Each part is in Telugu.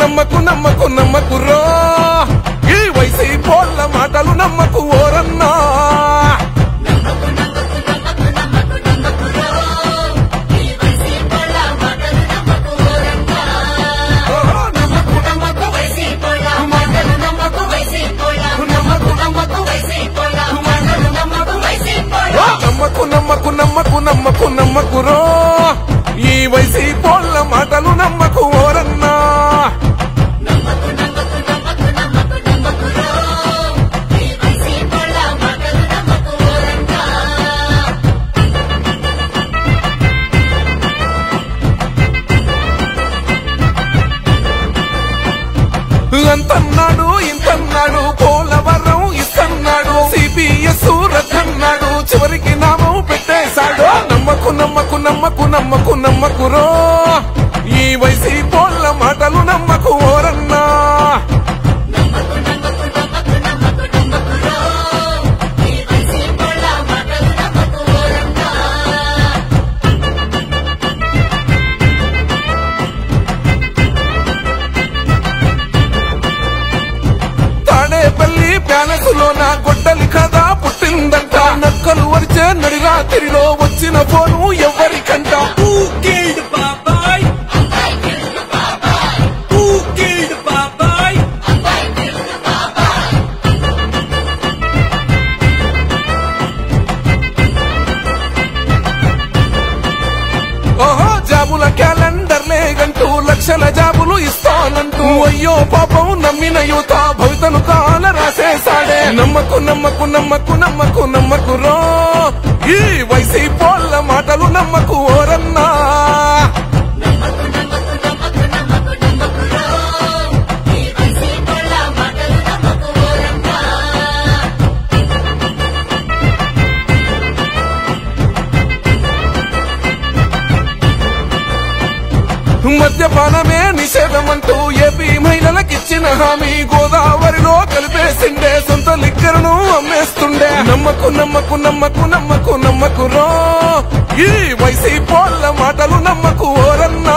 నమ్మకు నమ్మకు నమ్మకు రో ఈ వయసు పోళ్ళ మాటలు నమ్మకు ఓరన్నా ఓ, నమ్మకు నమ్మకు ఓ, నమ్మకు నమ్మకు నమ్మకు నమ్మకు నమ్మకు రో ఈ వయసు పోళ్ళ మాటలు నమ్మకు ఓరన్నా అంతన్నాడు ఇంతన్నాడు పోలవరం ఇస్తన్నాడు సిపిఎస్ రద్దన్నాడు చివరికి నామం పెట్టేశాడు నమ్మకు నమ్మకు నమ్మకు నమ్మకు నమ్మకు రో ఈ వయసి పోళ్ళ మాటలు నమ్మకు ఓరన్నా తాడేపల్లి ప్యాలెస్లోన గొడ్డలి కథ పుట్టిందంట నక్కలు వరిచే నడిరాత్రిలో వచ్చిన ఫోను ఎవరికంట Who killed Popeye? Who killed Popeye? ఓహో జాబుల క్యాలెండర్లే గంటూ లక్షల జాబులు ఇస్తానంటూ అయ్యో పాపం నమ్మిన యువత భవితను కాల రాసేసాడే నమ్మకు నమ్మకు నమ్మకు నమ్మకు నమ్మకు రో ఈ వైసీ పోళ్ళ మాటలు నమ్మకు ఓరన్నా మద్యపానమే నిషేధమంటూ ఏపీ మహిళలకిచ్చిన హామీ గోదావరిలో కలిపేసిండే సొంత లిక్కరును అమ్మేస్తుండే నమ్మకు నమ్మకు నమ్మకు నమ్మకు నమ్మకు రో ఈ వైసీ పోళ్ళ మాటలు నమ్మకు ఓరన్నా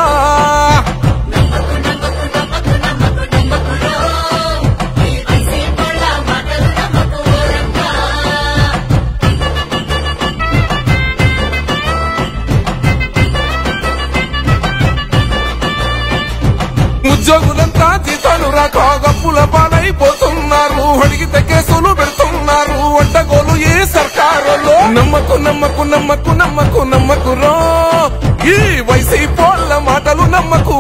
ఉద్యోగులంతా జీతాలు రాక గప్పుల పాలైపోతున్నారు అడిగితే కేసులు పెడుతున్నారు వంటగోలు ఏ సర్కారులో నమ్మకు నమ్మకు నమ్మకు నమ్మకు నమ్మకు రో ఈ వైసీ పోళ్ళ మాటలు నమ్మకు